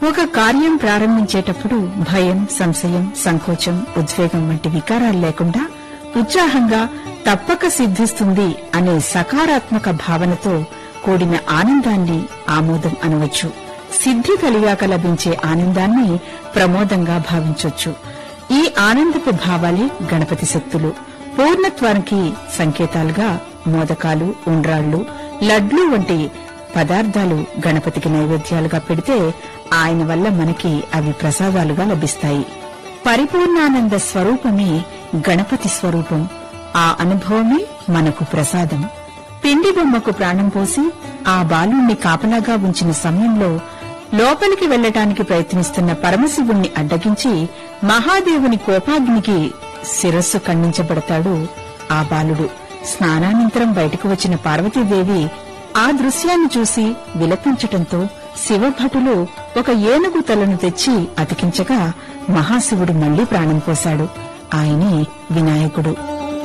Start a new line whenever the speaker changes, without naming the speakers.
ఒక కార్యం ప్రారంభించేటప్పుడు భయం సంశయం సంకోచం ఉద్వేగం వంటి వికారాలు లేకుండా ఉత్సాహంగా తప్పక సిద్ధిస్తుంది అనే సకారాత్మక భావనతో కూడిన ఆనందాన్ని ఆమోదం అనవచ్చు సిద్ధి కలిగాక లభించే ఆనందాన్ని ప్రమోదంగా భావించొచ్చు ఈ ఆనందపు భావాలే గణపతి శక్తులు పూర్ణత్వానికి సంకేతాలుగా మోదకాలు ఉండ్రాళ్లు లడ్లు వంటి పదార్థాలు గణపతికి నైవేద్యాలుగా పెడితే ఆయన వల్ల మనకి అవి ప్రసాదాలుగా లభిస్తాయి పరిపూర్ణానంద స్వరూపమే గణపతి స్వరూపం ఆ అనుభవమే మనకు ప్రసాదం పిండి బొమ్మకు ప్రాణం పోసి ఆ బాలుణ్ణి కాపలాగా ఉంచిన సమయంలో లోపలికి వెళ్లటానికి ప్రయత్నిస్తున్న పరమశివుణ్ణి అడ్డగించి మహాదేవుని కోపాగ్నికి శిరస్సు ఖండించబడతాడు ఆ బాలుడు స్నానానంతరం బయటకు వచ్చిన పార్వతీదేవి ఆ దృశ్యాన్ని చూసి విలపించటంతో శివభటులు ఒక ఏనుగు తలను తెచ్చి అతికించగా మహాశివుడు మళ్లీ ప్రాణం పోశాడు ఆయనే వినాయకుడు